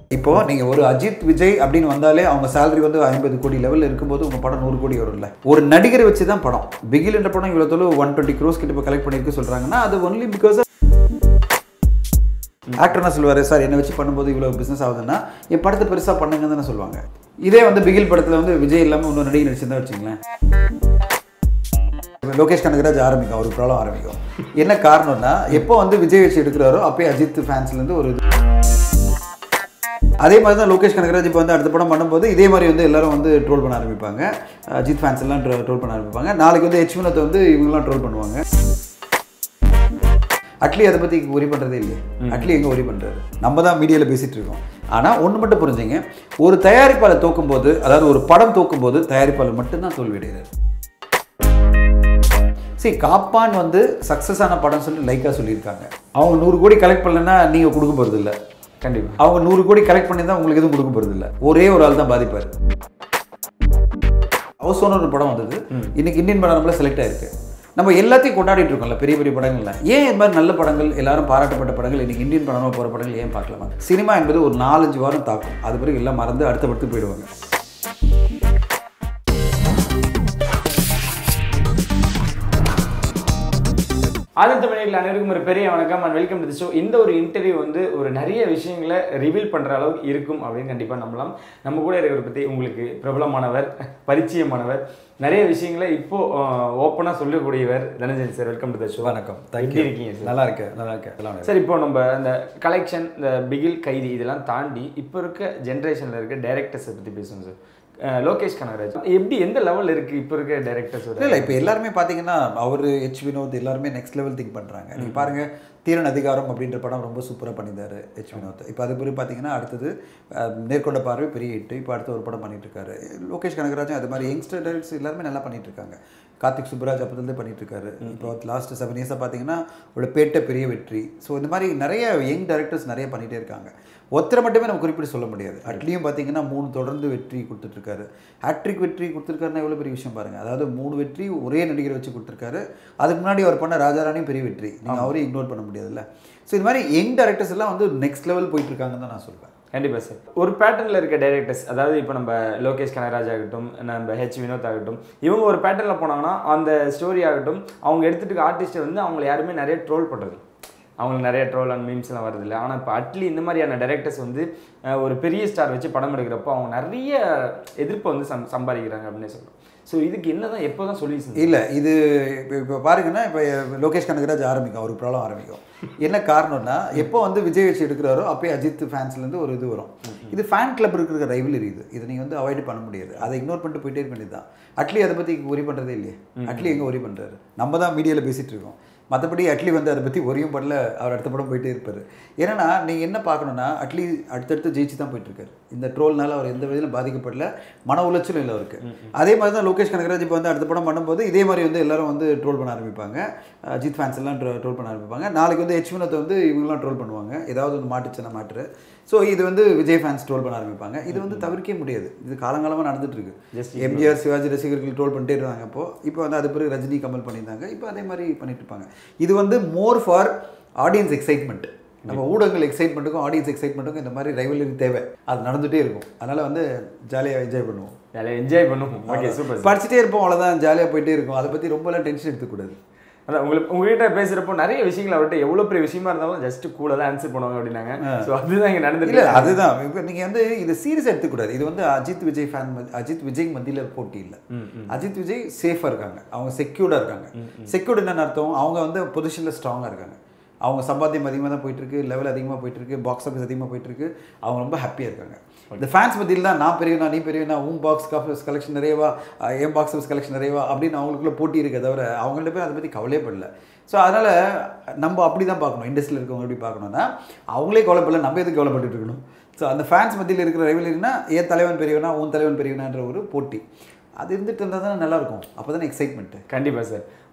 இப்போ நீங்க ஒரு அஜித் விஜய் அப்படின்னு வந்தாலே அவங்க salary வந்து ஐம்பது கோடி லெவலில் இருக்கும்போது உங்க படம் நூறு கோடி வரும்ல ஒரு நடிகரை வச்சு தான் படம் பிகில் என்ற படம் இவ்வளோ தொழில் ஒன் டுவெண்ட்டி க்ரோஸ் கிட்ட இப்போ கலெக்ட் பண்ணியிருக்கு சொல்றாங்கன்னா அது ஒன்லி பிகாஸ் ஆக்டர் என்ன சொல்லுவாரு சார் என்னை வச்சு பண்ணும்போது இவ்வளோ பிஸ்னஸ் ஆகுதுன்னா என் படத்தை பெருசாக பண்ணுங்கன்னு தானே சொல்லுவாங்க இதே வந்து பிகில் படத்தில் வந்து விஜய் இல்லாமல் இன்னொரு நடிகை நடிச்சிருந்தா வச்சுங்களேன் லோகேஷ் கனகராஜ் ஆரம்பிக்கும் ஒரு ப்ராப்ளம் ஆரம்பிக்கும் என்ன காரணம்னா எப்போ வந்து விஜய் வச்சு எடுக்கிறாரோ அப்பயே அஜித் ஃபேன்ஸ்லேருந்து ஒரு இது அதே மாதிரி தான் லோகேஷ் கனகராஜ் இப்போ வந்து அடுத்த படம் பண்ணும்போது இதே மாதிரி வந்து எல்லாரும் வந்து ட்ரோல் பண்ண ஆரம்பிப்பாங்க அஜித் ஃபேன்ஸ் எல்லாம் ட்ரோல் பண்ண ஆரம்பிப்பாங்க நாளைக்கு வந்து ஹெச் வினத்தை வந்து இவங்கெல்லாம் ட்ரோல் பண்ணுவாங்க அட்லி அதை பற்றி ஒரி பண்ணுறதே இல்லையே அட்லி எங்கே ஒரி பண்ணுறாரு நம்ம தான் மீடியாவில் பேசிகிட்டு இருக்கோம் ஆனால் ஒன்று மட்டும் புரிஞ்சுங்க ஒரு தயாரிப்பாளர் தோக்கும்போது அதாவது ஒரு படம் தோக்கும்போது தயாரிப்பாளர் மட்டும்தான் தோல்வியடைகிறார் சரி காப்பான் வந்து சக்ஸஸ் ஆன படம் சொல்லி லைக்காக சொல்லியிருக்காங்க அவங்க நூறு கோடி கலெக்ட் பண்ணலன்னா நீங்கள் கொடுக்க போகிறது இல்லை கண்டிப்பா அவங்க நூறு கோடி கலெக்ட் பண்ணி தான் உங்களுக்கு எதுவும் கொடுக்க போகிறது இல்லை ஒரே ஒரு ஆள் தான் பாதிப்பார் ஹவுஸ் ஓனர் ஒரு படம் வந்தது இன்னைக்கு இந்தியன் படம் நம்மள செலக்ட் ஆயிருக்கு நம்ம எல்லாத்தையும் கொண்டாடிட்டு இருக்கோம்ல பெரிய பெரிய படங்கள்ல ஏன் இந்த மாதிரி நல்ல படங்கள் எல்லாரும் பாராட்டப்பட்ட படங்கள் இன்னைக்கு இந்தியன் படமாக போகிற படங்கள் ஏன் பார்க்கலாமா சினிமா என்பது ஒரு நாலஞ்சு வாரம் தாக்கும் அது பிறகு எல்லாம் மறந்து அடுத்த படத்துக்கு போயிடுவாங்க ஆதித்த மணிகள் அனைவருக்கும் ஒரு பெரிய வணக்கம் அண்ட் வெல்கம் டு ஷோ இந்த ஒரு இன்டர்வியூ வந்து ஒரு நிறைய விஷயங்களை ரிவீல் பண்ணுற அளவுக்கு இருக்கும் அப்படின்னு கண்டிப்பாக நம்பலாம் நம்ம கூட இருக்கிற பற்றி உங்களுக்கு பிரபலமானவர் பரிச்சயமானவர் நிறைய விஷயங்களை இப்போ ஓப்பனாக சொல்லக்கூடியவர் Dhananjan sir welcome to the show வணக்கம் எப்படி இருக்கீங்க சார் நல்லா இருக்கு நல்லா இருக்கு எல்லாம் சார் இப்போ நம்ம அந்த கலெக்ஷன் இந்த பிகில் கைதி இதெல்லாம் தாண்டி இப்போ இருக்க ஜென்ரேஷனில் இருக்க டைரக்டர்ஸை பற்றி பேசுவோம் சார் அஹ் லோகேஷ் கனகராஜ் எப்படி எந்த லெவல் இருக்குது இப்போ இருக்க டைரக்டர்ஸோட இல்லை இல்லை இப்போ எல்லாருமே பார்த்தீங்கன்னா அவர் ஹெச் வினோத் எல்லாருமே நெக்ஸ்ட் லெவல் திங்க் பண்ணுறாங்க நீங்கள் பாருங்க தீரன் அதிகாரம் அப்படின்ற படம் ரொம்ப சூப்பராக பண்ணியிருந்தாரு ஹெச் வினோத் இப்போ அது பிறகு பார்த்தீங்கன்னா அடுத்தது அஹ், நேர்கொண்ட பார்வை பெரிய ஹிட் இப்போ அடுத்த ஒரு படம் பண்ணிட்டு இருக்காரு லோகேஷ் கனகராஜன் அது மாதிரி யங்ஸ்டர் டைரக்டர்ஸ் எல்லாருமே நல்லா பண்ணிட்டு இருக்காங்க கார்த்திக் சுப்ராஜ் அப்போதுலேருந்து பண்ணிட்டு இருக்காரு இப்போ லாஸ்ட் செவன் இயர்ஸாக பார்த்தீங்கன்னா ஒரு பேட்ட பெரிய வெற்றி ஸோ இந்த மாதிரி நிறைய யங் டைரக்டர்ஸ் நிறைய பண்ணிகிட்டே இருக்காங்க ஒருத்தரை மட்டுமே நம்ம குறிப்பிட்டு சொல்ல முடியாது அட்லியும் பார்த்தீங்கன்னா மூணு தொடர்ந்து வெற்றி கொடுத்துட்ருக்காரு ஹேட்ரிக் வெற்றி கொடுத்துருக்காருன்னா எவ்வளோ பெரிய விஷயம் பாருங்கள் அதாவது மூணு வெற்றி ஒரே நடிகரை வச்சு கொடுத்துருக்காரு அதுக்கு முன்னாடி அவர் பண்ண ராஜாராணியும் பெரிய வெற்றி நீங்கள் அவரையும் இக்னோர் பண்ண முடியாதுல்ல ஸோ இது மாதிரி யங் டேரக்டர்ஸ் எல்லாம் வந்து நெக்ஸ்ட் லெவல் போயிட்டு இருக்காங்கன்னு தான் நான் சொல்வேன் கண்டிப்பாக சார் ஒரு பேட்டர்னில் இருக்க டைரக்டர்ஸ் அதாவது இப்போ நம்ம லோகேஷ் கனகராஜ் ஆகட்டும் நம்ம ஹெச் வினோத் ஆகட்டும் இவங்க ஒரு பேட்டர்னில் போனாங்கன்னா அந்த ஸ்டோரி ஆகட்டும் அவங்க எடுத்துட்டு இருக்க ஆர்டிஸ்ட்டை வந்து அவங்கள யாருமே நிறைய ட்ரோல் பண்ணுறது அவங்களுக்கு நிறைய ட்ரோல் அண்ட் மீம்ஸ்லாம் வருது இல்லை ஆனால் இப்போ அட்லி இந்த மாதிரியான டைரக்டர்ஸ் வந்து அஹ், ஒரு பெரிய ஸ்டார் வச்சு படம் எடுக்கிறப்போ அவங்க நிறைய எதிர்ப்பை வந்து சம் சம்பாதிக்கிறாங்க அப்படின்னு சொல்கிறோம் ஸோ இதுக்கு என்ன தான் எப்போ தான் சொல்யூஷன் இல்லை இது இப்போ இப்போ பாருங்கன்னா இப்போ லோகேஷ் கனகராஜ் ஆரம்பிக்கும் ஒரு ப்ராப்ளம் ஆரம்பிக்கும் என்ன காரணம்னா எப்போ வந்து விஜய் வச்சு எடுக்கிறாரோ அப்பயே அஜித் ஃபேன்ஸ்லேருந்து ஒரு இது வரும் இது ஃபேன் கிளப் இருக்கிற ரைவலரி இது இதை நீங்கள் வந்து அவாய்ட் பண்ண முடியாது அதை இக்னோர் பண்ணிட்டு போயிட்டே இருக்க வேண்டியது தான் அட்லி அதை பற்றி ஒரி பண்ணுறதே இல்லையே அட்லி எங்கே ஒரி பண்ணுறாரு நம்ம தான் மீடியாவில் பேசிகிட்டு இருக்கோம் மற்றபடி அட்லி வந்து அதை பற்றி ஒரியும் பண்ணல அவர் அடுத்த படம் போயிட்டே இருப்பார் ஏன்னா நீங்கள் என்ன பார்க்கணுன்னா அட்லி அடுத்தடுத்து ஜெயிச்சு தான் போயிட்டு இருக்காரு இந்த ட்ரோல்னால அவர் எந்த விதத்திலும் பாதிக்கப்படல மன உளைச்சலும் இல்லை அவருக்கு அதே மாதிரி தான் லோகேஷ் கனகராஜ் இப்போ வந்து அடுத்த படம் பண்ணும்போது இதே மாதிரி வந்து எல்லாரும் வந்து ட்ரோல் பண்ண ஆரம்பிப்பாங்க அஜித் ஃபேன்ஸ் எல்லாம் ட்ரோல் பண்ண ஆரம்பிப்பாங்க நாளைக்கு வந்து ஹெச் வினத்தை வந்து இவங்கெல்லாம் ட்ரோல் பண்ணுவாங்க ஏதாவது வந்து மாட்டுச்சுன்னா மாட்டுரு ஸோ இது வந்து விஜய் ஃபேன்ஸ் ட்ரோல் பண்ண ஆரம்பிப்பாங்க இது வந்து தவிர்க்கவே முடியாது இது காலங்காலமாக நடந்துட்டு இருக்கு Just எம்ஜிஆர் சிவாஜி ரசிகர்கள் ட்ரோல் பண்ணிட்டே இருந்தாங்க அப்போ இப்போ வந்து அது பிறகு ரஜினி கமல் பண்ணியிருந்தாங்க இப்போ அதே மாதிரி பண்ணிட்டு இருப்பாங்க இது வந்து மோர் ஃபார் ஆடியன்ஸ் எக்ஸைட்மெண்ட் நம்ம ஊடகங்கள் எக்ஸைட்மெண்ட்டுக்கும் ஆடியன்ஸ் எக்ஸைட்மெண்ட்டுக்கும் இந்த மாதிரி ரைவலரி தேவை அது நடந்துகிட்டே இருக்கும் அதனால வந்து ஜாலியாக என்ஜாய் பண்ணுவோம் ஜாலியாக என்ஜாய் பண்ணுவோம் ஓகே சூப்பர் படிச்சுட்டே இருப்போம் அவ்வளோதான் ஜாலியாக போயிட்டே இருக்கும் அதை பற்றி ரொம்பலாம் டென்ஷன் எடுத்துக்கூடாது அதான் உங்களுக்கு உங்ககிட்ட பேசுறப்போ நிறைய விஷயங்கள் அவர்கிட்ட எவ்வளோ பெரிய விஷயமா இருந்தாலும் ஜஸ்ட் கூலாக தான் ஆன்சர் பண்ணுவாங்க அப்படின்னாங்க ஸோ அதுதான் இங்கே நடந்துட்டு இல்லை இருக்கு. அதுதான் இப்போ நீங்கள் வந்து இது சீரியஸ் எடுத்துக்கூடாது இது வந்து அஜித் விஜய் ஃபேன் அஜித் விஜய் மத்தியில் போட்டி இல்லை அஜித் விஜய் சேஃபாக இருக்காங்க அவங்க செக்யூர்டாக இருக்காங்க செக்யூர்ட் என்னன்னு அர்த்தம் அவங்க வந்து பொசிஷனில் ஸ்ட்ராங்காக இருக்காங்க அவங்க சம்பாத்தியம் அதிகமாக தான் போயிட்டு இருக்கு லெவல் அதிகமாக போயிட்டு இருக்கு பாக்ஸ் ஆஃபீஸ் அதிகமாக போயிட்டு இருக்கு அவங்க ரொம்ப ஹாப்பியாக இருக்காங்க இந்த ஃபேன்ஸ் மத்தியில் தான் நான் பெரியவனா நீ பெரியவனா உன் பாக்ஸ் ஆஃபீஸ் கலெக்ஷன் நிறையவா அஹ் என் பாக்ஸ் ஆஃபீஸ் கலெக்ஷன் நிறையவா அப்படின்னு அவங்களுக்குள்ள போட்டி இருக்கே தவிர அவங்கள்ட்ட பேர் அதை பற்றி கவலையே படல ஸோ அதனால் நம்ம அப்படி தான் பார்க்கணும் இண்டஸ்ட்ரியில் இருக்கவங்க எப்படி பார்க்கணும்னா அவங்களே கவலைப்படல நம்ம எதுக்கு கவலைப்பட்டுட்டு இருக்கணும் ஸோ அந்த ஃபேன்ஸ் மத்தியில் இருக்கிற ரைவலரினா என் தலைவன் பெரியவனா உன் தலைவன் பெரியவனான்ற ஒரு போட்டி அது இருந்துட்டு இருந்தால் தானே நல்லாயிருக்கும் அப்போ தானே எக்ஸைட்மெண்ட்டு கண்டிப்பா சார்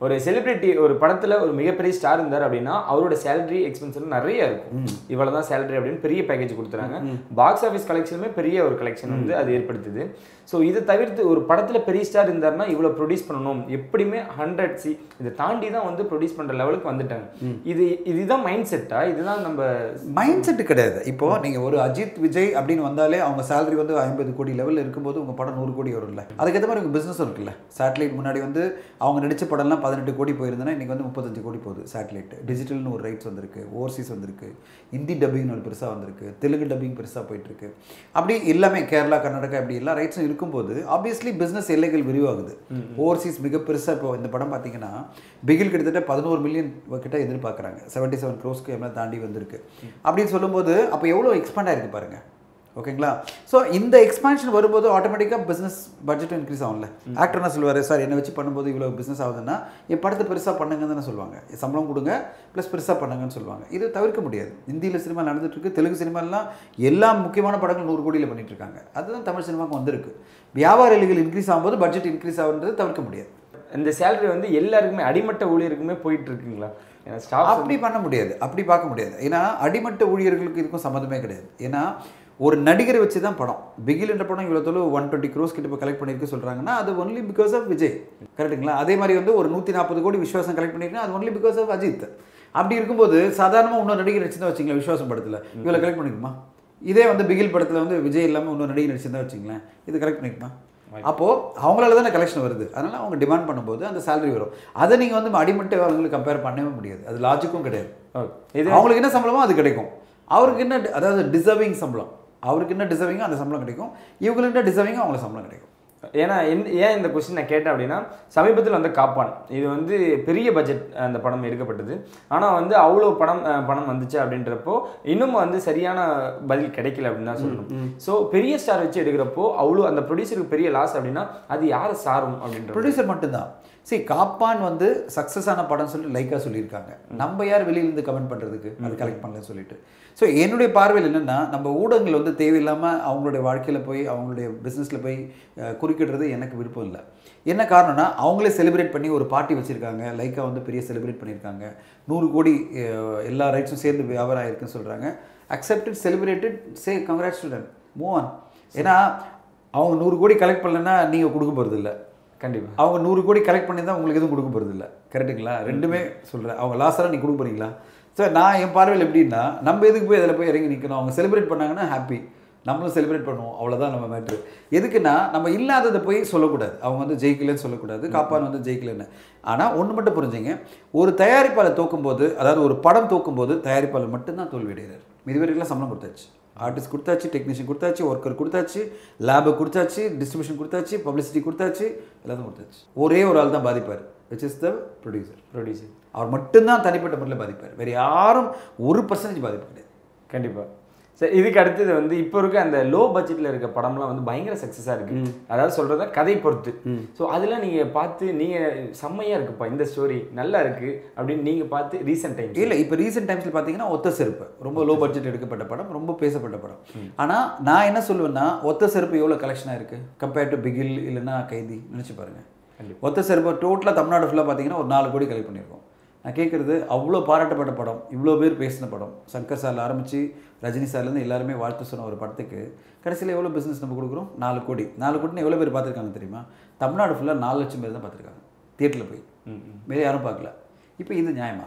ஒரு செலிபிரிட்டி ஒரு படத்துல ஒரு மிகப்பெரிய ஸ்டார் இருந்தார் அப்படின்னா அவரோட சேலரி எக்ஸ்பென்ஸ் நிறைய இருக்கும் இவ்வளவு தான் சேலரி அப்படின்னு பெரிய பேக்கேஜ் கொடுத்துறாங்க பாக்ஸ் ஆஃபீஸ் கலெக்ஷனுமே பெரிய ஒரு கலெக்ஷன் வந்து அது ஏற்படுத்துது ஸோ இதை தவிர்த்து ஒரு படத்துல பெரிய ஸ்டார் இருந்தாருன்னா இவ்வளவு ப்ரொடியூஸ் பண்ணணும் எப்படியுமே ஹண்ட்ரட் சி இதை தாண்டி தான் வந்து ப்ரொடியூஸ் பண்ற லெவலுக்கு வந்துட்டாங்க இது இதுதான் மைண்ட் செட்டா இதுதான் நம்ம மைண்ட் செட்டு கிடையாது இப்போ நீங்க ஒரு அஜித் விஜய் அப்படின்னு வந்தாலே அவங்க salary வந்து ஐம்பது கோடி லெவலில் இருக்கும்போது உங்க படம் நூறு கோடி வரும்ல அதுக்கேற்ற மாதிரி உங்க பிசினஸ் இருக்குல்ல சேட்டலைட் முன்னாடி வந்து அவங்க நடிச்ச படம்லாம் பதினெட்டு கோடி போயிருந்தனா இன்னைக்கு வந்து முப்பத்தஞ்சு கோடி போகுது சேட்டலைட் டிஜிட்டல்னு ஒரு ரைட்ஸ் வந்திருக்கு ஓவர்சீஸ் வந்திருக்கு ஹிந்தி டப்பிங்னு ஒரு பெருசா வந்திருக்கு தெலுங்கு டப்பிங் பெருசா போயிட்டு இருக்கு அப்படி எல்லாமே கேரளா கர்நாடகா இப்படி எல்லா ரைட்ஸும் இருக்கும்போது ஆப்வியஸ்லி பிசினஸ் எல்லைகள் விரிவாகுது ஓவர்சீஸ் மிக பெருசா இப்போ இந்த படம் பார்த்தீங்கன்னா பிகில் கிட்டத்தட்ட பதினோரு மில்லியன் கிட்ட எதிர்பார்க்குறாங்க செவன்ட்டி செவன் க்ரோஸ்க்கு எல்லாம் தாண்டி வந்திருக்கு அப்படின்னு சொல்லும்போது அப்போ எவ்வளோ எக்ஸ்பேண்ட் ஆயிருக்கு பாருங்க ஓகேங்களா ஸோ இந்த எக்ஸ்பான்ஷன் வரும்போது ஆட்டோமேட்டிக்காக பிஸ்னஸ் பட்ஜெட்டும் இன்க்ரீஸ் ஆகும்ல ஆக்டர் என்ன சொல்லுவார் சார் என்னை வச்சு பண்ணும்போது இவ்வளோ பிஸ்னஸ் ஆகுதுன்னா என் படத்தை பெருசாக பண்ணுங்கன்னு தானே சொல்லுவாங்க சம்பளம் கொடுங்க ப்ளஸ் பெருசாக பண்ணுங்கன்னு சொல்லுவாங்க இது தவிர்க்க முடியாது இந்தியில் சினிமா நடந்துட்டு இருக்கு தெலுங்கு சினிமாலாம் எல்லா முக்கியமான படங்கள் நூறு கோடியில் பண்ணிட்டு இருக்காங்க அதுதான் தமிழ் சினிமாவுக்கு வந்திருக்கு வியாபார எல்லைகள் இன்க்ரீஸ் ஆகும்போது பட்ஜெட் இன்க்ரீஸ் ஆகுன்றது தவிர்க்க முடியாது இந்த சேலரி வந்து எல்லாருக்குமே அடிமட்ட ஊழியருக்குமே போயிட்டு இருக்குங்களா ஏன்னா ஸ்டாஃப் அப்படி பண்ண முடியாது அப்படி பார்க்க முடியாது ஏன்னா அடிமட்ட ஊழியர்களுக்கு இதுக்கும் சம்மந்தமே கிடையாது ஏன்னா ஒரு நடிகரை வச்சு தான் படம் பிகில் என்ற படம் இவ்வளோ தொழில் ஒன் டுவெண்ட்டி க்ரோஸ் கிட்ட இப்போ கலெக்ட் பண்ணியிருக்கு சொல்கிறாங்கன்னா அது ஒன்லி பிகாஸ் ஆஃப் விஜய் கரெக்ட்டுங்களா அதே மாதிரி வந்து ஒரு நூற்றி நாற்பது கோடி விஸ்வாசம் கலெக்ட் பண்ணியிருக்குன்னா அது ஒன்லி பிகாஸ் ஆஃப் அஜித் அப்படி இருக்கும்போது சாதாரணமாக இன்னொரு நடிகர் நடிச்சிருந்தா வச்சுங்களேன் விஸ்வாசம் படத்தில் இவ்வளோ கலெக்ட் பண்ணிருக்குமா இதே வந்து பிகில் படத்தில் வந்து விஜய் இல்லாமல் இன்னொரு நடிகர் நடிச்சிருந்தா வச்சுங்களேன் இது கலெக்ட் பண்ணிருக்குமா அப்போது அவங்களால தானே கலெக்ஷன் வருது அதனால் அவங்க டிமாண்ட் பண்ணும்போது அந்த salary வரும் அதை நீங்கள் வந்து அடிமட்ட அவங்களுக்கு கம்பேர் பண்ணவே முடியாது அது லாஜிக்கும் கிடையாது இது அவங்களுக்கு என்ன சம்பளமோ அது கிடைக்கும் அவருக்கு என்ன அதாவது டிசர்விங் சம்பளம் அவருக்கு என்ன டிசர்விங்கோ அந்த சம்பளம் கிடைக்கும் இவங்களுக்கு என்ன டிசர்விங்கோ அவங்களுக்கு சம்பளம் கிடைக்கும் ஏன்னா எந்த- ஏன் இந்த கொஸ்டின் நான் கேட்டேன் அப்படின்னா சமீபத்தில் வந்து காப்பான் இது வந்து பெரிய பட்ஜெட் அந்த படம் எடுக்கப்பட்டது ஆனால் வந்து அவ்வளோ படம் அஹ், பணம் வந்துச்சு அப்படின்றப்போ இன்னும் வந்து சரியான பதில் கிடைக்கல அப்படின்னு தான் சொல்லணும் ஸோ பெரிய ஸ்டார் வச்சு எடுக்கிறப்போ அவ்வளோ அந்த ப்ரொடியூசருக்கு பெரிய லாஸ் அப்படின்னா அது யாரை சாரும் அப்படின்ற ப்ரொடியூசர் மட்டும்தான் சரி காப்பான் வந்து சக்ஸஸ் ஆன படம் சொல்லிட்டு லைக்காக சொல்லியிருக்காங்க நம்ம யார் வெளியிலேருந்து கமெண்ட் பண்ணுறதுக்கு அது கலெக்ட் பண்ணலன்னு சொல்லிட்டு ஸோ என்னுடைய பார்வையில் என்னென்னா நம்ம ஊடகங்கள் வந்து தேவையில்லாமல் அவங்களுடைய வாழ்க்கையில் போய் அவங்களுடைய பிஸ்னஸில் போய் அஹ், குறுக்கிடுறது எனக்கு விருப்பம் இல்லை என்ன காரணம்னா அவங்களே செலிப்ரேட் பண்ணி ஒரு பார்ட்டி வச்சுருக்காங்க லைக்கா வந்து பெரிய செலிப்ரேட் பண்ணியிருக்காங்க நூறு கோடி அஹ், எல்லா ரைட்ஸும் சேர்ந்து வியாபாரம் ஆயிருக்குன்னு சொல்கிறாங்க accepted celebrated say congrat student move on ஏன்னா அவங்க நூறு கோடி கலெக்ட் பண்ணலன்னா நீங்கள் கொடுக்க போகிறது இல்லை கண்டிப்பாக அவங்க நூறு கோடி கலெக்ட் பண்ணி தான் உங்களுக்கு எதுவும் கொடுக்க போகிறது இல்லை கரெக்டுங்களா ரெண்டுமே சொல்கிறேன் அவங்க லாஸாக நீ கொடுக்க போறீங்களா சார் நான் என் பார்வையில் எப்படின்னா நம்ம எதுக்கு போய் அதில் போய் இறங்கி நிற்கணும் அவங்க செலிப்ரேட் பண்ணாங்கன்னா ஹாப்பி நம்மளும் செலிப்ரேட் பண்ணுவோம் அவ்வளோதான் நம்ம மேட்ரு எதுக்குன்னா நம்ம இல்லாததை போய் சொல்லக்கூடாது அவங்க வந்து ஜெயிக்கலன்னு சொல்லக்கூடாது காப்பான் வந்து ஜெயிக்கலன்னு ஆனால் ஒன்று மட்டும் புரிஞ்சுங்க ஒரு தயாரிப்பாளர் தோக்கும்போது அதாவது ஒரு படம் தோக்கும்போது தயாரிப்பாளர் மட்டும்தான் தோல்வியடைகிறார் இதுவரைக்கும் சம்பளம் கொடுத்தாச்சு ஆர்டிஸ்ட் கொடுத்தாச்சு டெக்னீஷியன் கொடுத்தாச்சு ஒர்க்கர் கொடுத்தாச்சு லேபு கொடுத்தாச்சு டிஸ்ட்ரிபியூஷன் கொடுத்தாச்சு பப்ளிசிட்டி கொடுத்தாச்சு எல்லாத்தையும் கொடுத்தாச்சு ஒரே ஒரு ஆள் தான் பாதிப்பார் which is the producer producer அவர் மட்டும்தான் தனிப்பட்ட முறையில் பாதிப்பார் வேறு யாரும் ஒரு பர்சன்டேஜ் பாதிப்பு கிடையாது கண்டிப்பா சரி இதுக்கு அடுத்தது வந்து இப்போ இருக்க அந்த லோ பட்ஜெட்ல இருக்க படம்லாம் வந்து பயங்கர சக்ஸஸாக இருக்கு அதாவது சொல்றத கதை பொறுத்து ஸோ அதெல்லாம் நீங்க பார்த்து நீங்க செம்மையா இருக்குப்பா இந்த ஸ்டோரி நல்லா இருக்கு அப்படின்னு நீங்க பார்த்து ரீசெண்ட் டைம் இல்லை இப்போ ரீசெண்ட் டைம்ஸில் பார்த்தீங்கன்னா ஒத்த செருப்பு ரொம்ப லோ பட்ஜெட் எடுக்கப்பட்ட படம் ரொம்ப பேசப்பட்ட படம் ஆனால் நான் என்ன சொல்லுவேன்னா ஒத்த செருப்பு எவ்வளோ கலெக்ஷனாக இருக்குது கம்பேர்ட் டு பிகில் இல்லைன்னா கைதி நினச்சி பாருங்கள் ஒத்த செருப்பு டோட்டலாக தமிழ்நாடு ஃபுல்லாக பார்த்தீங்கன்னா ஒரு நாலு கோடி கலெக்ட் பண்ணியிருக்கோம் நான் கேட்குறது அவ்வளோ பாராட்டப்பட்ட படம் இவ்வளோ பேர் பேசின படம் சங்கர் சார்ல ஆரம்பித்து ரஜினி சார்லேருந்து எல்லாருமே வாழ்த்து சொன்ன ஒரு படத்துக்கு கடைசியில் எவ்வளோ பிஸ்னஸ் நம்ம கொடுக்குறோம் நாலு கோடி நாலு கோடின்னு எவ்வளோ பேர் பார்த்துருக்காங்க தெரியுமா தமிழ்நாடு ஃபுல்லாக நாலு லட்சம் பேர் தான் பார்த்துருக்காங்க தியேட்டரில் போய் வேறு யாரும் பார்க்கல இப்போ இது நியாயமா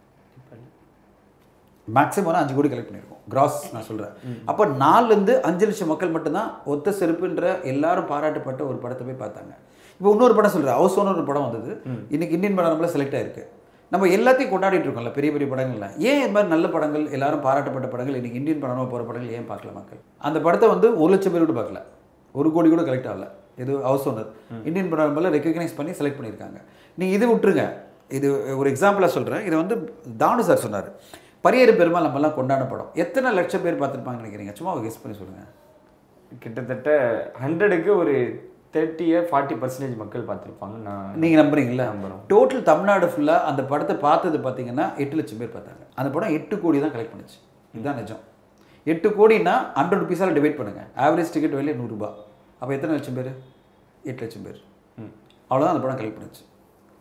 மேக்ஸிமம் அஞ்சு கோடி கலெக்ட் பண்ணியிருக்கோம் கிராஸ் நான் சொல்கிறேன் அப்போ நாலுலேருந்து அஞ்சு லட்சம் மக்கள் மட்டும்தான் ஒத்த செருப்புன்ற எல்லாரும் பாராட்டப்பட்ட ஒரு படத்தை போய் பார்த்தாங்க இப்போ இன்னொரு படம் சொல்கிறேன் ஹவுஸ் ஓனர் ஒரு படம் வந்தது இன்னைக்கு இந்தியன் படம் நம்மள செலக்ட் ஆயிருக்கு நம்ம எல்லாத்தையும் கொண்டாடிட்டு இருக்கோம்ல பெரிய பெரிய படங்கள்ல ஏன் இந்த மாதிரி நல்ல படங்கள் எல்லாரும் பாராட்டப்பட்ட படங்கள் இன்னைக்கு இந்தியன் படமாக போகிற படங்கள் ஏன் பார்க்கல மக்கள் அந்த படத்தை வந்து ஒரு லட்சம் பேர் கூட பார்க்கல ஒரு கோடி கூட கலெக்ட் ஆகல இது ஹவுஸ் ஓனர் இந்தியன் படம் ரெக்கக்னைஸ் பண்ணி செலக்ட் பண்ணியிருக்காங்க நீங்கள் இது விட்டுருங்க இது ஒரு எக்ஸாம்பிளாக சொல்கிறேன் இது வந்து தானு சார் சொன்னார் பரியேறு பெருமாள் நம்மலாம் கொண்டாட படம் எத்தனை லட்சம் பேர் பார்த்துருப்பாங்கன்னு நினைக்கிறீங்க சும்மா கெஸ் பண்ணி சொல்லுங்கள் கிட்டத்தட்ட ஹண்ட்ரடுக்கு ஒரு தேர்ட்டியை ஃபார்ட்டி பர்சன்டேஜ் மக்கள் பார்த்துருப்பாங்க நான் நீங்கள் நம்புறீங்களா நம்புறோம். டோட்டல் தமிழ்நாடு ஃபுல்லாக அந்த படத்தை பார்த்தது பார்த்தீங்கன்னா எட்டு லட்சம் பேர் பார்த்தாங்க அந்த படம் எட்டு கோடி தான் கலெக்ட் பண்ணுச்சு இதுதான் நிஜம் எட்டு கோடினா ஹண்ட்ரட் ருபீஸால் டிவைட் பண்ணுங்கள் ஆவரேஜ் டிக்கெட் விலை நூறுரூபா அப்போ எத்தனை லட்சம் பேர் எட்டு லட்சம் பேர் அவ்வளோதான் அந்த படம் கலெக்ட் பண்ணுச்சு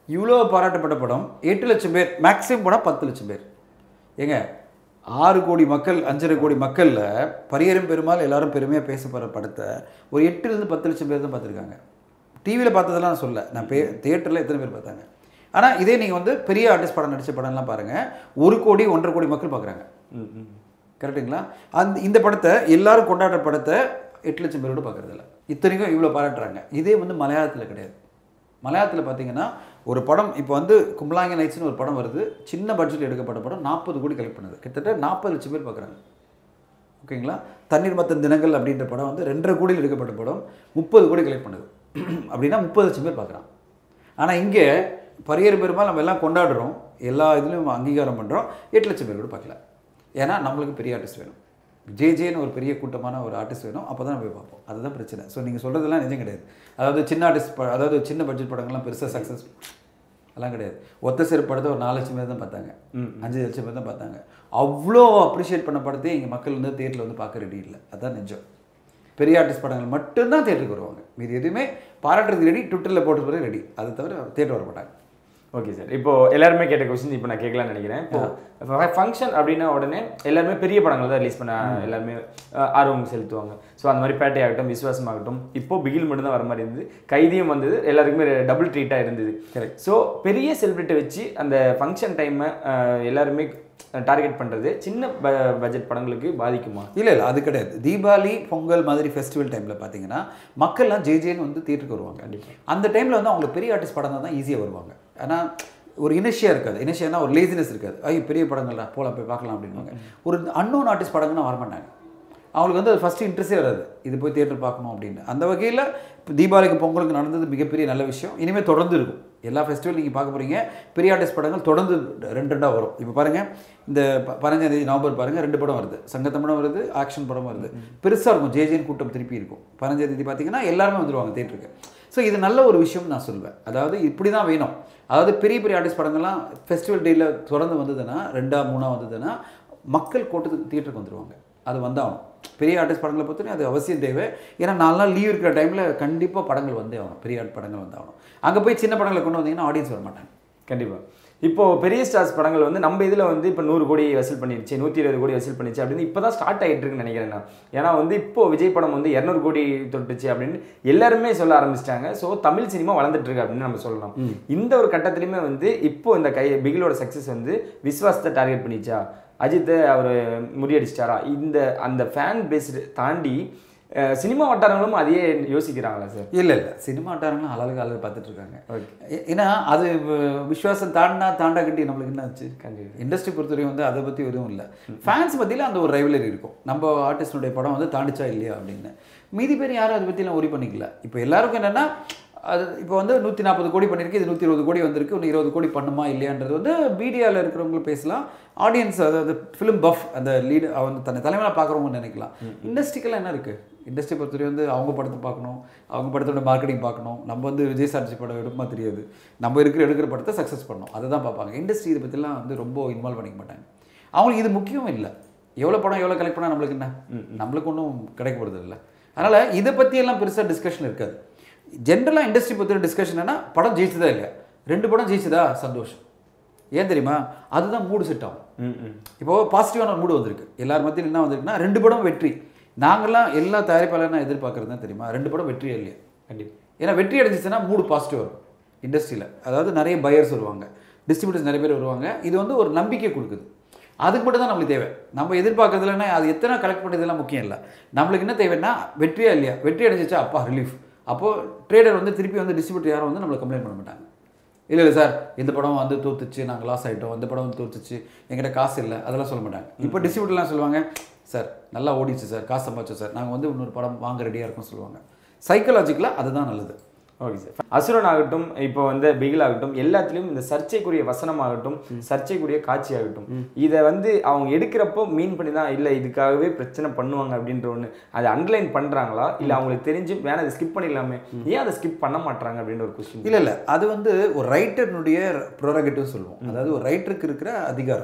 இவ்வளோ பாராட்டப்பட்ட படம் எட்டு லட்சம் பேர் மேக்ஸிமம் போனால் பத்து லட்சம் பேர் ஏங்க ஆறு கோடி மக்கள் அஞ்சரை கோடி மக்களில் பரியரும் பெருமாள் எல்லாரும் பெருமையாக பேசப்படுற படத்தை ஒரு எட்டுலேருந்து பத்து லட்சம் பேர் தான் பார்த்துருக்காங்க டிவியில் பார்த்ததெல்லாம் நான் சொல்ல நான் பே தியேட்டரில் எத்தனை பேர் பார்த்தாங்க ஆனால் இதே நீங்கள் வந்து பெரிய ஆர்டிஸ்ட் படம் நடித்த படம்லாம் பாருங்கள் ஒரு கோடி ஒன்றரை கோடி மக்கள் பார்க்குறாங்க ம், ம். கரெக்டுங்களா அந்த இந்த படத்தை எல்லாரும் கொண்டாடுற படத்தை எட்டு லட்சம் பேரோட பார்க்குறதில்ல இத்தனைக்கும் இவ்வளோ பாராட்டுறாங்க இதே வந்து மலையாளத்தில் கிடையாது மலையாளத்தில் பார்த்தீங்கன்னா ஒரு படம் இப்போ வந்து கும்பலாங்க நைட்ஸ்னு ஒரு படம் வருது சின்ன பட்ஜெட் எடுக்கப்பட்ட படம் நாற்பது கோடி கலெக்ட் பண்ணுது கிட்டத்தட்ட நாற்பது லட்சம் பேர் பார்க்குறாங்க ஓகேங்களா தண்ணீர் மத்தன் தினங்கள் அப்படின்ற படம் வந்து ரெண்டரை கோடியில் எடுக்கப்பட்ட படம் முப்பது கோடி கலெக்ட் பண்ணுது அப்படின்னா முப்பது லட்சம் பேர் பார்க்குறான் ஆனால் இங்கே பரியர் பெருமாள் நம்ம எல்லாம் கொண்டாடுறோம் எல்லா இதுலையும் அங்கீகாரம் பண்ணுறோம் எட்டு லட்சம் பேர் கூட பார்க்கல ஏன்னா நம்மளுக்கு பெரிய ஆர்டிஸ்ட் வேணும் ஜே ஜேன்னு ஒரு பெரிய கூட்டமான ஒரு ஆர்டிஸ்ட் வேணும் அப்போ தான் நம்ம போய் பார்ப்போம் அதுதான் பிரச்சனை ஸோ நீங்கள் சொல்கிறதெல்லாம் நிஜம் கிடையாது அதாவது சின்ன ஆர்டிஸ்ட் அதாவது சின்ன பட்ஜெட் படங்கள்லாம் பெருசாக சக்ஸஸ் அதெல்லாம் கிடையாது ஒத்த சிறு படத்தை ஒரு நாலு லட்சம் பேர் தான் பார்த்தாங்க அஞ்சு லட்சம் பேர் தான் பார்த்தாங்க அவ்வளோ அப்ரிஷியேட் பண்ண படத்தையே எங்கள் மக்கள் வந்து தேட்டரில் வந்து பார்க்க ரெடி இல்லை அதான் நிஜம் பெரிய ஆர்டிஸ்ட் படங்கள் மட்டும்தான் தேட்டருக்கு வருவாங்க மீது எதுவுமே பாராட்டுறதுக்கு ரெடி ட்விட்டரில் போட்டு பிறகு ரெடி அது தவிர தேட்டர் வர மாட்டாங்க ஓகே சார் இப்போ எல்லாருமே கேட்ட கொஸ்டின் இப்போ நான் கேட்கலாம்னு நினைக்கிறேன் இப்போ ஃபங்க்ஷன் அப்படின்னா உடனே எல்லாருமே பெரிய படங்கள் தான் ரிலீஸ் பண்ண எல்லாருமே அஹ், ஆர்வம் செலுத்துவாங்க ஸோ அந்த மாதிரி பேட்டையாகட்டும் விசுவாசமாகட்டும் இப்போ பிகில் மட்டும் தான் வர மாதிரி இருந்தது கைதியும் வந்தது எல்லாருக்குமே டபுள் ட்ரீட்டாக இருந்தது Correct. ஸோ பெரிய செலிப்ரிட்டி வச்சு அந்த ஃபங்க்ஷன் டைமை எல்லாருமே டார்கெட் பண்ணுறது சின்ன பட்ஜெட் படங்களுக்கு பாதிக்குமா இல்லை இல்லை அது கிடையாது தீபாவளி பொங்கல் மாதிரி ஃபெஸ்டிவல் டைமில் பார்த்தீங்கன்னா மக்கள்லாம் ஜே ஜேன்னு வந்து தியேட்டருக்கு வருவாங்க கண்டிப்பா. அந்த டைமில் வந்து அவங்களுக்கு பெரிய ஆர்டிஸ்ட் படம் தான் ஈஸியாக வருவாங்க ஆனால் ஒரு இனிஷியாக இருக்காது இனிஷியனா ஒரு லேசினஸ் இருக்காது ஐயோ பெரிய படங்கள்ல போலாம் போய் பார்க்கலாம் அப்படின்வாங்க ஒரு அன்னோன் ஆர்டிஸ்ட் படங்கள்னா வரமாட்டாங்க அவங்களுக்கு வந்து அது ஃபஸ்ட்டு இன்ட்ரெஸ்டே வராது இது போய் தியேட்டர் பார்க்கணும் அப்படின்னு அந்த வகையில் இப்போ தீபாவளிக்கு பொங்கலுக்கு நடந்தது மிகப்பெரிய நல்ல விஷயம் இனிமேல் தொடர்ந்து இருக்கும் எல்லா ஃபெஸ்டிவல் நீங்கள் பார்க்க போகிறீங்க பெரிய ஆர்டிஸ்ட் படங்கள் தொடர்ந்து ரெண்டு ரெண்டாக வரும் இப்போ பாருங்கள் இந்த ப- பதினஞ்சாம் தேதி நவம்பர் பாருங்கள் ரெண்டு படம் வருது சங்கத்தமிழும் வருது ஆக்ஷன் படம் வருது பெருசாக இருக்கும் ஜேஜேன் கூட்டம் திருப்பி இருக்கும் பதினஞ்சாம் தேதி பார்த்தீங்கன்னா எல்லாருமே வந்துருவாங்க தேட்டருக்கு ஸோ இது நல்ல ஒரு விஷயம் நான் சொல்வேன் அதாவது இப்படி தான் வேணும் அதாவது பெரிய பெரிய ஆர்டிஸ்ட் படங்கள்லாம் ஃபெஸ்டிவல் டேயில் தொடர்ந்து வந்ததுன்னா ரெண்டா மூணா வந்ததுன்னா மக்கள் கூட்டத்துக்கு தியேட்டருக்கு வந்துருவாங்க அது வந்தாகணும் பெரிய ஆர்டிஸ்ட் படங்களை பொறுத்தவரைக்கும் அது அவசியம் தேவை ஏன்னா நாலு நாள் லீவ் இருக்கிற டைமில் கண்டிப்பாக படங்கள் வந்தே ஆகணும் பெரிய ஆர்ட் படங்கள் வந்தாகணும் அங்கே போய் சின்ன படங்களை கொண்டு வந்தீங்கன்னா ஆடியன்ஸ் வர மாட்டாங்க கண்டிப்பா இப்போ பெரிய ஸ்டார்ஸ் படங்கள் வந்து நம்ம இதில் வந்து இப்போ நூறு கோடி வசூல் பண்ணிருச்சு நூற்றி இருபது கோடி வசூல் பண்ணிச்சு அப்படின்னு இப்போ தான் ஸ்டார்ட் ஆகிட்டு இருக்குன்னு நினைக்கிறேன் நான் ஏன்னா வந்து இப்போ விஜய் படம் வந்து இரநூறு கோடி தொட்டுச்சு அப்படின்னு எல்லாருமே சொல்ல ஆரம்பிச்சிட்டாங்க ஸோ தமிழ் சினிமா வளர்ந்துட்டு இருக்கு அப்படின்னு நம்ம சொல்லலாம் இந்த ஒரு கட்டத்துலையுமே வந்து இப்போ இந்த கை பிகிலோட சக்ஸஸ் வந்து விஸ்வாசத்தை டார்கெட் பண்ணிச்சா அஜித்தை அவர் முறியடிச்சிட்டாரா இந்த அந்த ஃபேன் பேஸ்டு தாண்டி அஹ், சினிமா வட்டாரங்களும் அதையே யோசிக்கிறாங்களா சார் இல்லை இல்லை சினிமா ஆட்டாரங்களும் அழகு அழகு பார்த்துட்டு இருக்காங்க ஓகே ஏ- ஏன்னா அது வ- விஸ்வாசம் தாண்டினா தாண்டா கட்டி நம்மளுக்கு என்ன ஆச்சு கண்டிப்பா இண்டஸ்ட்ரி பொறுத்தவரைக்கும் வந்து அதை பற்றி எதுவும் இல்லை ஃபேன்ஸ் மத்தியில் அந்த ஒரு ரைவலரி இருக்கும் நம்ம ஆர்டிஸ்டுடைய படம் வந்து தாண்டிச்சா இல்லையா அப்படின்னு மீதி பேர் யாரும் அதை பற்றிலாம் ஒரி பண்ணிக்கல இப்போ எல்லாருக்கும் என்னென்னா அது இப்போ வந்து நூற்றி நாற்பது கோடி பண்ணியிருக்கு இது நூற்றி இருபது கோடி வந்திருக்கு இன்னும் இருபது கோடி பண்ணுமா இல்லையான்றது வந்து மீடியாவில் இருக்கிறவங்க பேசலாம் ஆடியன்ஸ் அதாவது ஃபிலிம் பஃப் அந்த லீடு அவங்க தன்னை தலைமையில் பார்க்குறவங்க நினைக்கலாம் இண்டஸ்ட்ரிக்கெல்லாம் என்ன இருக்குது இண்டஸ்ட்ரி பொறுத்தவரை வந்து அவங்க படத்தை பார்க்கணும் அவங்க படத்தோட மார்க்கெட்டிங் பார்க்கணும் நம்ம வந்து விஜய் சார்ஜி படம் எடுக்குமா தெரியாது நம்ம இருக்கிற எடுக்கிற படத்தை சக்ஸஸ் பண்ணணும் அதை தான் பார்ப்பாங்க இண்டஸ்ட்ரி இதை பற்றிலாம் வந்து ரொம்ப இன்வால்வ் பண்ணிக்க மாட்டாங்க அவங்களுக்கு இது முக்கியம் இல்லை எவ்வளோ படம் எவ்வளோ கலெக்ட் பண்ணால் நம்மளுக்கு என்ன நம்மளுக்கு ஒன்றும் கிடைக்க போகிறது இல்லை அதனால் இதை பற்றியெல்லாம் பெருசாக டிஸ்கஷன் இருக்காது ஜென்ரலாக இண்டஸ்ட்ரி பற்றின டிஸ்கஷன் என்ன படம் ஜெயிச்சதா இல்லையா ரெண்டு படம் ஜெயிச்சதா சந்தோஷம் ஏன் தெரியுமா அதுதான் மூடு செட் ஆகும் ம் ம் இப்போ பாசிட்டிவான ஒரு மூடு வந்திருக்கு எல்லார் மத்தியும் என்ன வந்திருக்குன்னா ரெண்டு படம் வெற்றி நாங்கள்லாம் எல்லா தயாரிப்பாளரும் எதிர்பார்க்கறது தான் தெரியுமா ரெண்டு படம் வெற்றியே இல்லையா கண்டிப்பா ஏன்னா வெற்றி அடைஞ்சிச்சுன்னா மூடு பாசிட்டிவ் வரும் இண்டஸ்ட்ரியில் அதாவது நிறைய பையர்ஸ் வருவாங்க டிஸ்ட்ரிபியூட்டர்ஸ் நிறைய பேர் வருவாங்க இது வந்து ஒரு நம்பிக்கை கொடுக்குது அதுக்கு மட்டும் தான் நம்மளுக்கு தேவை நம்ம எதிர்பார்க்கறதுலன்னா அது எத்தனை கலெக்ட் பண்ணுறதுலாம் முக்கியம் இல்லை நம்மளுக்கு என்ன தேவைன்னா வெற்றியா இல்லையா வெற்றி அடைஞ்சிச்சா அப்பா ரிலீஃப் அப்போது ட்ரேடர் வந்து திருப்பி வந்து டிஸ்ட்ரிபியூட்டர் யாரும் வந்து நம்மளை கம்ப்ளைண்ட் பண்ண மாட்டாங்க இல்லை இல்லை சார் இந்த படம் வந்து தோத்துச்சு நாங்கள் லாஸ் ஆகிட்டோம் இந்த படம் வந்து தோத்துச்சு எங்கிட்ட காசு இல்லை அதெல்லாம் சொல்ல மாட்டாங்க இப்போ டிஸ்ட்ரிபியூட்டர்லாம் சொல்லுவாங்க சார் நல்லா ஓடிச்சு சார் காசு சம்பாதிச்சோம் சார் நாங்கள் வந்து இன்னொரு படம் வாங்க ரெடியாக இருக்கோம் சொல்லுவாங்க சைக்கலாஜிக்கலாக அதுதான் நல்லது ஓகே சார் அசுரன் ஆகட்டும் இப்போ வந்து பிகில் ஆகட்டும் எல்லாத்துலேயும் இந்த சர்ச்சைக்குரிய வசனமாகட்டும் சர்ச்சைக்குரிய காட்சி ஆகட்டும் இதை வந்து அவங்க எடுக்கிறப்போ மீன் பண்ணி தான் இல்லை இதுக்காகவே பிரச்சனை பண்ணுவாங்க அப்படின்ற ஒன்று அதை அண்டர்லைன் பண்ணுறாங்களா இல்லை அவங்களுக்கு தெரிஞ்சு வேணா அதை ஸ்கிப் பண்ணிடலாமே ஏன் அதை ஸ்கிப் பண்ண மாட்டாங்க அப்படின்ற ஒரு கொஸ்டின் இல்லை இல்லை அது வந்து ஒரு ரைட்டர்னுடைய ப்ரோரகட்டிவ் சொல்லுவோம் அதாவது ஒரு ரைட்டருக்கு இருக்கிற அதிகாரம்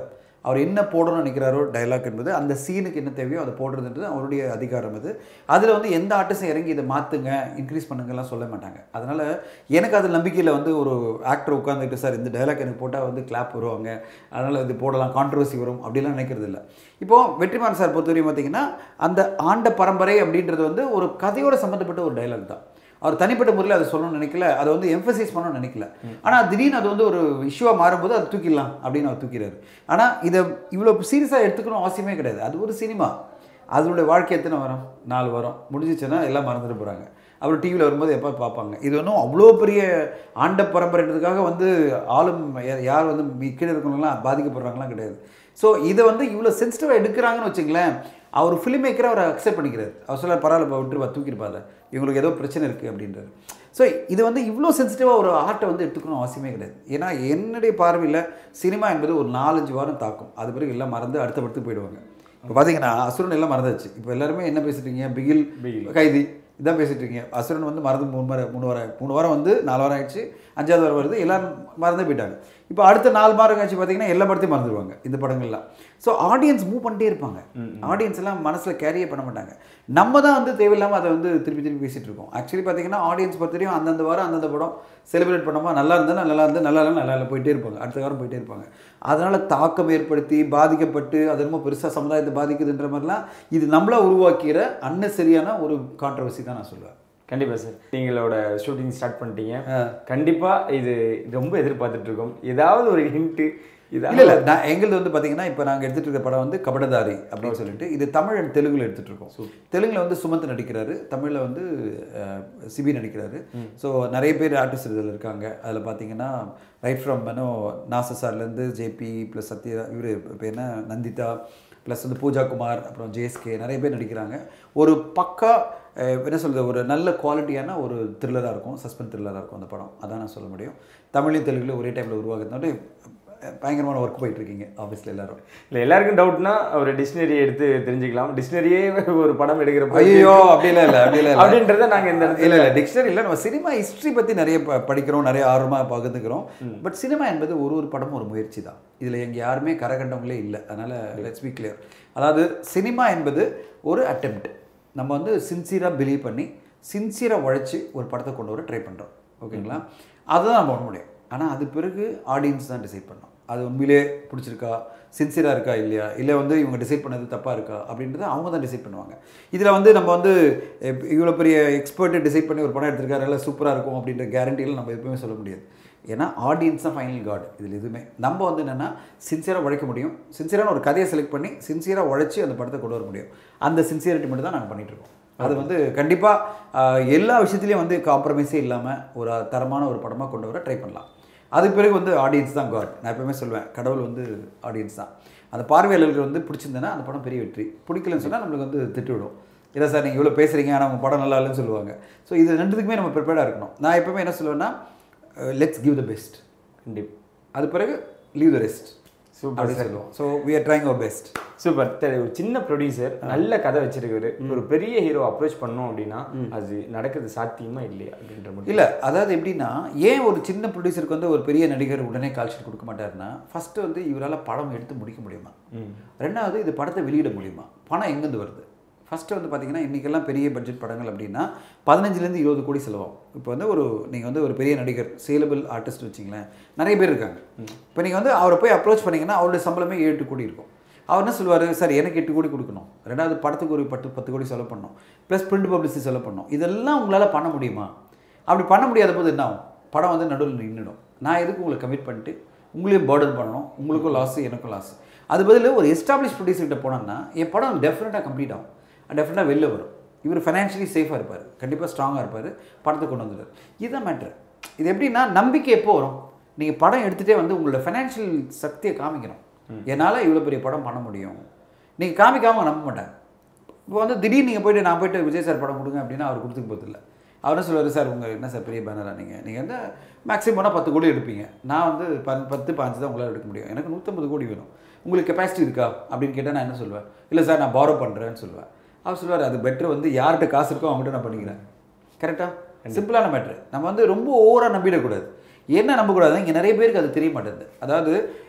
அவர் என்ன போடணும்னு நினைக்கிறாரோ டைலாக் என்பது அந்த சீனுக்கு என்ன தேவையோ அதை போடுறதுன்றது அவருடைய அதிகாரம் அது அதில் வந்து எந்த ஆர்டிஸ்டும் இறங்கி இதை மாற்றுங்க இன்க்ரீஸ் பண்ணுங்கலாம் சொல்ல மாட்டாங்க அதனால் எனக்கு அது நம்பிக்கையில் வந்து ஒரு ஆக்டர் உட்காந்துட்டு சார் இந்த டைலாக் எனக்கு போட்டால் வந்து கிளாப் வருவாங்க அதனால் இது போடலாம் கான்ட்ரவர்சி வரும் அப்படிலாம் நினைக்கிறது இல்லை இப்போது வெற்றிமாறன் சார் பொறுத்தவரையும் பார்த்தீங்கன்னா அந்த ஆண்ட பரம்பரை அப்படின்றது வந்து ஒரு கதையோட சம்மந்தப்பட்ட ஒரு டைலாக் தான் அவர் தனிப்பட்ட முறையில் அதை சொல்லணும்னு நினைக்கல அதை வந்து எம்ஃபசைஸ் பண்ணணும்னு நினைக்கல ஆனால் திடீர்னு அது வந்து ஒரு இஷ்யூவாக மாறும்போது அதை தூக்கிடலாம் அப்படின்னு அவர் தூக்கிறாரு ஆனால் இதை இவ்வளோ சீரியஸாக எடுத்துக்கணும் அவசியமே கிடையாது அது ஒரு சினிமா அதனுடைய வாழ்க்கை எத்தனை வரும் நாலு வரும் முடிஞ்சிச்சுன்னா எல்லாம் மறந்துட்டு போகிறாங்க அப்புறம் டிவியில் வரும்போது எப்போ பார்ப்பாங்க இது ஒன்றும் அவ்வளோ பெரிய ஆண்ட பரம்பரைன்றதுக்காக வந்து ஆளும் யா- யார் வந்து மி- கீழே இருக்கவங்களாம் பாதிக்கப்படுறாங்களாம் கிடையாது ஸோ இதை வந்து இவ்வளோ சென்சிட்டிவாக எடுக்கிறாங்கன்னு வச்சுங்களேன் அவர் ஃபிலிம் மேக்கரை அவர் அக்செப்ட் பண்ணிக்கிறார் அவர் சொல்ல பரவாயில்ல விட்டுருப்பா தூக்கிருப்பாரு இவங்களுக்கு ஏதோ பிரச்சனை இருக்குது அப்படின்றாரு ஸோ இது வந்து இவ்வளோ சென்சிட்டிவாக ஒரு ஆர்ட்டை வந்து எடுத்துக்கணும் அவசியமே கிடையாது ஏன்னா என்னுடைய பார்வையில் சினிமா என்பது ஒரு நாலஞ்சு வாரம் தாக்கும் அது பிறகு எல்லாம் மறந்து அடுத்த படத்துக்கு போயிடுவாங்க இப்போ பார்த்தீங்கன்னா அசுரன் எல்லாம் மறந்தாச்சு இப்போ எல்லாருமே என்ன பேசிட்டீங்க பிகில் பிகில். கைதி இதான் பேசிட்டு இருக்கீங்க அசுரன் வந்து மறந்து மூணு வாரம் மூணு வாரம் மூணு வாரம் வந்து நாலு வாரம் ஆயிடுச்சு அஞ்சாவது வாரம் வருது எல்லாரும் மறந்து போயிட்டாங்க இப்போ அடுத்த நாலு வாரம் கழிச்சு பார்த்தீங்கன்னா எல்லா படத்தையும் மறந்துடுவாங்க இந்த படங்கள்லாம் ஸோ ஆடியன்ஸ் மூவ் பண்ணிட்டே இருப்பாங்க ஆடியன்ஸ் எல்லாம் மனசில் கேரியே பண்ண மாட்டாங்க நம்ம தான் வந்து தேவையில்லாமல் அதை வந்து திருப்பி திருப்பி பேசிட்டு இருக்கோம் ஆக்சுவலி பார்த்தீங்கன்னா ஆடியன்ஸ் பொறுத்தவரையும் அந்தந்த வாரம் அந்தந்த படம் செலிப்ரேட் பண்ணாமல் நல்லா இருந்தால் நல்லா இருந்தால் நல்லா இல்லை நல்லா இல்லை போயிட்டே இருப்பாங்க அடுத்த வாரம் போயிட்டே இருப்பாங்க அதனால் தாக்கம் ஏற்படுத்தி பாதிக்கப்பட்டு அது என்னமோ பெருசாக சமுதாயத்தை பாதிக்குதுன்ற மாதிரிலாம் இது நம்மளா உருவாக்கிற அன்னசரியான ஒரு கான்ட்ரவர்சி தான் நான் சொல்லுவேன் கண்டிப்பா சார் நீங்களோட ஷூட்டிங் ஸ்டார்ட் பண்ணிட்டீங்க கண்டிப்பா இது ரொம்ப எதிர்பார்த்துட்டு இருக்கோம் ஏதாவது ஒரு ஹிண்ட் இல்லை இதாவது இல்லை நான் எங்களுது வந்து பார்த்தீங்கன்னா இப்போ நாங்கள் எடுத்துகிட்டு இருக்க படம் வந்து கபடதாரி அப்படின்னு சொல்லிட்டு இது தமிழ் அண்ட் தெலுங்குல எடுத்துகிட்டு இருக்கோம் தெலுங்குல வந்து சுமந்த் நடிக்கிறாரு தமிழில் வந்து அஹ், சிபி நடிக்கிறாரு ஸோ நிறைய பேர் ஆர்டிஸ்ட் இதில் இருக்காங்க அதில் பார்த்தீங்கன்னா ரைட் ஃப்ரம் மனோ நாச சார்லேருந்து ஜேபி ப்ளஸ் சத்யா இவர் இப்போ என்ன நந்திதா ப்ளஸ் வந்து பூஜா குமார் அப்புறம் ஜேஎஸ்கே நிறைய பேர் நடிக்கிறாங்க ஒரு பக்கா அஹ், என்ன சொல்கிறது ஒரு நல்ல குவாலிட்டியான ஒரு த்ரில்லராக இருக்கும் சஸ்பென்ஸ் த்ரில்லராக இருக்கும் அந்த படம் அதான் நான் சொல்ல முடியும் தமிழ்லையும் தெலுங்குலையும் ஒரே டைமில் உருவாக்குறதுனால பயங்கரமான ஒர்க் போயிட்டு இருக்கீங்க ஆஃபீஸில் எல்லாரும் இல்லை எல்லாருக்கும் டவுட்னா ஒரு டிக்ஷனரி எடுத்து தெரிஞ்சுக்கலாம் டிக்ஷனரியே ஒரு படம் எடுக்கிறப்ப ஐயோ அப்படிலாம் இல்லை அப்படிலாம் இல்லை அப்படின்றத நாங்க இந்த இடத்துல இல்லை இல்லை டிக்ஷனரி இல்லை நம்ம சினிமா ஹிஸ்ட்ரி பற்றி நிறைய ப படிக்கிறோம் நிறைய ஆர்வமாக பகிர்ந்துக்கிறோம் பட் சினிமா என்பது ஒரு ஒரு படமும் ஒரு முயற்சி தான் இதில் எங்க யாருமே கரகண்டவங்களே இல்லை அதனால் லெட்ஸ் பி கிளியர் அதாவது சினிமா என்பது ஒரு அட்டெம்ப்ட் நம்ம வந்து சின்சியராக பிலீவ் பண்ணி சின்சியராக உழைச்சி ஒரு படத்தை கொண்டு வர ட்ரை பண்ணுறோம் ஓகேங்களா அதுதான் நம்ம பண்ண முடியும் ஆனால் அது பிறகு ஆடியன்ஸ் தான் டிசைட் பண்ணோம் அது உண்மையிலே பிடிச்சிருக்கா சின்சியராக இருக்கா இல்லையா இல்லை வந்து இவங்க டிசைட் பண்ணது தப்பாக இருக்கா அப்படின்றத அவங்க தான் டிசைட் பண்ணுவாங்க இதில் வந்து நம்ம வந்து எப்- இவ்வளோ பெரிய எக்ஸ்பர்ட்டு டிசைட் பண்ணி ஒரு படம் எடுத்திருக்காரு எல்லாம் சூப்பராக இருக்கும் அப்படின்ற கேரண்டியில் நம்ம எப்பவுமே சொல்ல முடியாது ஏன்னா ஆடியன்ஸ் தான் ஃபைனல் காட் இதில் எதுவுமே நம்ம வந்து என்னென்னா சின்சியராக உழைக்க முடியும் சின்சியரான ஒரு கதையை செலக்ட் பண்ணி சின்சியராக உழைச்சி அந்த படத்தை கொண்டு வர முடியும் அந்த சின்சியரிட்டி மட்டும் தான் நாங்கள் பண்ணிட்டு இருக்கோம் அது வந்து கண்டிப்பாக எல்லா விஷயத்துலையும் வந்து காம்ப்ரமைஸே இல்லாமல் ஒரு தரமான ஒரு படமாக கொண்டு வர ட்ரை பண்ணலாம் அதுக்கு பிறகு வந்து ஆடியன்ஸ் தான் காட் நான் எப்பவுமே சொல்லுவேன் கடவுள் வந்து ஆடியன்ஸ் தான் அந்த பார்வையாளர்களுக்கு வந்து பிடிச்சிருந்தேன்னா அந்த படம் பெரிய வெற்றி பிடிக்கலன்னு சொன்னால் நம்மளுக்கு வந்து திட்டு விடும் இல்லை சார் நீங்கள் இவ்வளோ பேசுகிறீங்க ஆனால் உங்கள் படம் நல்லா இல்லைன்னு சொல்லுவாங்க ஸோ இது ரெண்டுத்துக்குமே நம்ம ப்ரிப்பேர்டாக இருக்கணும் நான் எப்பவுமே என்ன சொல்லுவேன்னா லெட்ஸ் கிவ் த பெஸ்ட் கண்டிப்பா அது பிறகு லீவ் த ரெஸ்ட் Super, அப்படி sir. சொல்லுவோம் so we are trying our best super சரி ஒரு சின்ன ப்ரொடியூசர் நல்ல கதை வச்சிருக்காரு ஒரு பெரிய ஹீரோ அப்ரோச் பண்ணோம் அப்படின்னா அது நடக்கிறது சாத்தியமா இல்லையா அப்படின்ற மட்டும் இல்லை அதாவது எப்படின்னா ஏன் ஒரு சின்ன ப்ரொடியூசருக்கு வந்து ஒரு பெரிய நடிகர் உடனே கால்ஷீட் கொடுக்க மாட்டாருன்னா ஃபஸ்ட்டு வந்து இவரால் படம் எடுத்து முடிக்க முடியுமா ரெண்டாவது இது படத்தை வெளியிட முடியுமா பணம் எங்கேருந்து வருது ஃபஸ்ட்டு வந்து பார்த்தீங்கன்னா இன்றைக்கெல்லாம் பெரிய பட்ஜெட் படங்கள் அப்படின்னா பதினஞ்சுலேருந்து இருபது கோடி செலவாகும் இப்போ வந்து ஒரு நீங்கள் வந்து ஒரு பெரிய நடிகர் சேலபிள் ஆர்டிஸ்ட் வச்சிங்களேன் நிறைய பேர் இருக்காங்க இப்போ நீங்கள் வந்து அவரை போய் அப்ரோச் பண்ணீங்கன்னா அவருடைய சம்பளமே ஏழு எட்டு கோடி இருக்கும் அவர் என்ன சொல்லுவார் சார் எனக்கு எட்டு கோடி கொடுக்கணும் ரெண்டாவது படத்துக்கு ஒரு பத்து பத்து கோடி செலவு பண்ணணும் ப்ளஸ் பிரிண்ட் பப்ளிசிட்டி செலவு பண்ணணும் இதெல்லாம் உங்களால் பண்ண முடியுமா அப்படி பண்ண முடியாத போது என்ன ஆகும் படம் வந்து நடுவில் நின்றுடும் நான் எதுக்கு உங்களை கமிட் பண்ணிட்டு உங்களையும் பேர்டன் பண்ணணும் உங்களுக்கும் லாஸ் எனக்கும் லாஸ் அது பதில் ஒரு எஸ்டாப்ளிஷ் ப்ரொடியூசர்கிட்ட போனோம்னா என் படம் டெஃபினட்டாக கம்ப்ளீட் ஆகும் டெஃபினட்டாக வெளில வரும் இவர் ஃபைனான்ஷியலி சேஃபாக இருப்பார் கண்டிப்பாக ஸ்ட்ராங்காக இருப்பார் படத்தை கொண்டு வந்துடுவார் இதுதான் மேட்ரு இது எப்படின்னா நம்பிக்கை எப்போ வரும் நீங்கள் படம் எடுத்துகிட்டே வந்து உங்களோட ஃபைனான்ஷியல் சக்தியை காமிக்கணும் என்னால் இவ்வளோ பெரிய படம் பண்ண முடியும் நீங்கள் காமிக்காம நம்ப மாட்டாங்க இப்போ வந்து திடீர்னு நீங்கள் போயிட்டு நான் போயிட்டு விஜய் சார் படம் கொடுங்க அப்படின்னா அவர் கொடுத்துக்க போதில்லை அவர் என்ன சொல்லுவார் சார் உங்கள் என்ன சார் பெரிய பேனரா நீங்கள் நீங்கள் வந்து மேக்ஸிமம் போனால் பத்து கோடி எடுப்பீங்க நான் வந்து ப- பத்து பாஞ்சு தான் உங்களால் எடுக்க முடியும் எனக்கு நூற்றம்பது கோடி வேணும் உங்களுக்கு கெப்பாசிட்டி இருக்கா அப்படின்னு கேட்டால் நான் என்ன சொல்லுவேன் இல்லை சார் நான் பாரோ பண்ணுறேன்னு சொல்லுவேன் அவர் சொல்லுவார் அது பெட்டர் வந்து யார்கிட்ட காசு இருக்கோ அவங்ககிட்ட நான் பண்ணிக்கிறேன் கரெக்டாக சிம்பிளான மேட்ரு நம்ம வந்து ரொம்ப ஓவராக நம்பிடக்கூடாது என்ன நம்பக்கூடாது இங்கே நிறைய பேருக்கு அது தெரிய மாட்டேங்குது அதாவது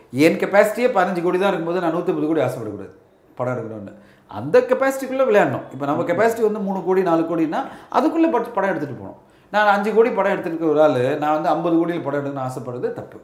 என் கெப்பாசிட்டியே பதினஞ்சு கோடி தான் இருக்கும்போது நான் நூற்றம்பது கோடி ஆசைப்படக்கூடாது படம் எடுக்கணும்னு அந்த கெப்பாசிட்டிக்குள்ளே விளையாடணும் இப்போ நம்ம கெப்பாசிட்டி வந்து மூணு கோடி நாலு கோடினா அதுக்குள்ளே பட் படம் எடுத்துகிட்டு போகணும் நான் அஞ்சு கோடி படம் எடுத்துட்டு இருக்க ஒரு ஆள் நான் வந்து ஐம்பது கோடியில் படம் எடுக்கணும்னு ஆசைப்படுறது தப்பு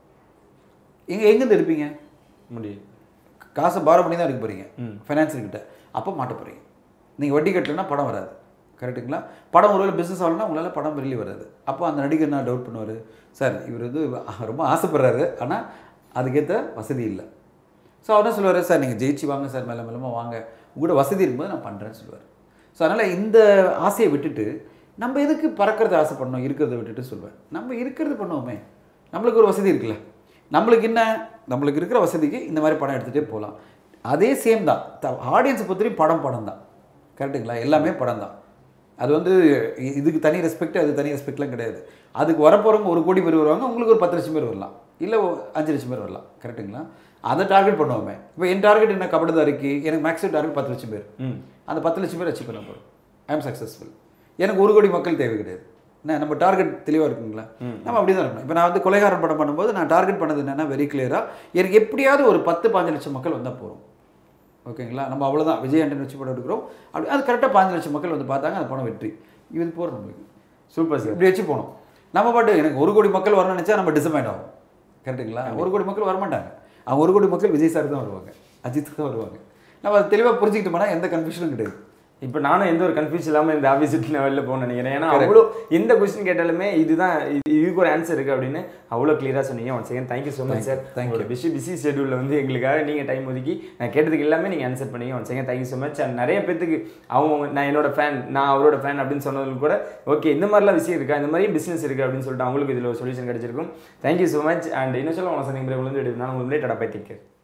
எங்கே எங்கேருந்து எடுப்பீங்க முடியும் காசை பாரோ பண்ணி தான் எடுக்க போகிறீங்க ஃபைனான்ஸர்கிட்ட அப்போ மாட்ட போகிறீங்க நீங்கள் வட்டி கட்டலைன்னா படம் வராது கரெக்ட்டுங்களா படம் ஒருவேளை பிஸ்னஸ் ஆகலன்னா உங்களால் படம் வெளியே வராது அப்போ அந்த நடிகர் நான் டவுட் பண்ணுவார் சார் இவர் வந்து ரொம்ப ஆசைப்படுறாரு ஆனால் அதுக்கேற்ற வசதி இல்லை ஸோ அவர் என்ன சொல்லுவார் சார் நீங்கள் ஜெயிச்சு வாங்க சார் மேலே மேலமாக வாங்க உங்களோட வசதி இருக்கும்போது நான் பண்ணுறேன்னு சொல்லுவார் ஸோ அதனால் இந்த ஆசையை விட்டுட்டு நம்ம எதுக்கு பறக்கிறத ஆசைப்படணும் இருக்கிறத விட்டுட்டு சொல்லுவேன் நம்ம இருக்கிறது பண்ணுவோமே நம்மளுக்கு ஒரு வசதி இருக்குல்ல நம்மளுக்கு என்ன நம்மளுக்கு இருக்கிற வசதிக்கு இந்த மாதிரி படம் எடுத்துகிட்டே போகலாம் அதே சேம் தான் ஆடியன்ஸை பொறுத்தவரையும் படம் படம் தான் கரெக்டுங்களா எல்லாமே படம் தான் அது வந்து இ- இதுக்கு தனி ரெஸ்பெக்ட் அது தனி ரெஸ்பெக்ட்லாம் கிடையாது அதுக்கு வரப்போகிறவங்க ஒரு கோடி பேர் வருவாங்க உங்களுக்கு ஒரு பத்து லட்சம் பேர் வரலாம் இல்லை அஞ்சு லட்சம் பேர் வரலாம் கரெக்ட்டுங்களா அதை டார்கெட் பண்ணுவோமே இப்போ என் டார்கெட் என்ன கபடிதாரிக்கு எனக்கு மேக்ஸிமம் டார்கெட் பத்து லட்சம் பேர் ம் அந்த பத்து லட்சம் பேர் அச்சீவ் பண்ண போகிறோம் ஐ எம் சக்ஸஸ்ஃபுல் எனக்கு ஒரு கோடி மக்கள் தேவை கிடையாது என்ன நம்ம டார்கெட் தெளிவாக இருக்குங்களா நம்ம அப்படி தான் இருக்கணும் இப்போ நான் வந்து கொலைகாரன் படம் பண்ணும்போது நான் டார்கெட் பண்ணது என்னன்னா வெரி கிளியராக எனக்கு எப்படியாவது ஒரு பத்து பாஞ்சு லட்சம் மக்கள் வந்தால் போகிறோம் ஓகேங்களா நம்ம அவ்வளோதான் விஜய் ஆண்டன் வச்சு படம் எடுக்கிறோம் அப்படி அது கரெக்டாக பாஞ்சு லட்சம் மக்கள் வந்து பார்த்தாங்க அந்த படம் வெற்றி இது போகிறோம் நம்மளுக்கு சூப்பர் சார் இப்படி வச்சு போனோம் நம்ம பாட்டு எனக்கு ஒரு கோடி மக்கள் வரணும்னு நினச்சா நம்ம டிசப்பாயிண்ட் ஆகும் கரெக்ட்டுங்களா ஒரு கோடி மக்கள் வரமாட்டாங்க அவங்க ஒரு கோடி மக்கள் விஜய் சார் தான் வருவாங்க அஜித் தான் வருவாங்க நம்ம அதை தெளிவாக புரிஞ்சுக்கிட்டோம்னா எந்த கன்ஃபியூஷனும் கிடையாது இப்போ நானும் எந்த ஒரு கன்ஃபியூஸ் இல்லாமல் இந்த ஆஃபீஸ் விட்டு நான் வெளில போகணும்னு நினைக்கிறேன் ஏன்னா அவ்வளோ எந்த கொஸ்டின் கேட்டாலுமே இதுதான் இது- இதுக்கு ஒரு ஆன்சர் இருக்குது அப்படின்னு அவ்வளோ கிளியராக சொன்னீங்க one second thank you so much sir Thank உங்களோட பிஸி பிஸி ஷெடியூலில் வந்து எங்களுக்காக நீங்கள் டைம் ஒதுக்கி நான் கேட்டதுக்கு எல்லாமே நீங்கள் ஆன்சர் பண்ணீங்க one second thank you so much and நிறைய பேத்துக்கு அவங்க நான் என்னோட ஃபேன் நான் அவரோட ஃபேன் அப்படின்னு சொன்னதுக்கு கூட ஓகே இந்த மாதிரிலாம் விஷயம் இருக்கா இந்த மாதிரி பிஸ்னஸ் இருக்குது அப்படின்னு சொல்லிட்டு அவங்களுக்கு இதில் ஒரு சொல்யூஷன் கிடைச்சிருக்கும் தேங்க்யூ ஸோ மச் அண்ட் இன்னும் சொல்ல உங்களை சொன்னீங்க உங்களுக்கு வந்து நான் உங்களுக்கு லேட்டடாக பை டேக் கேர்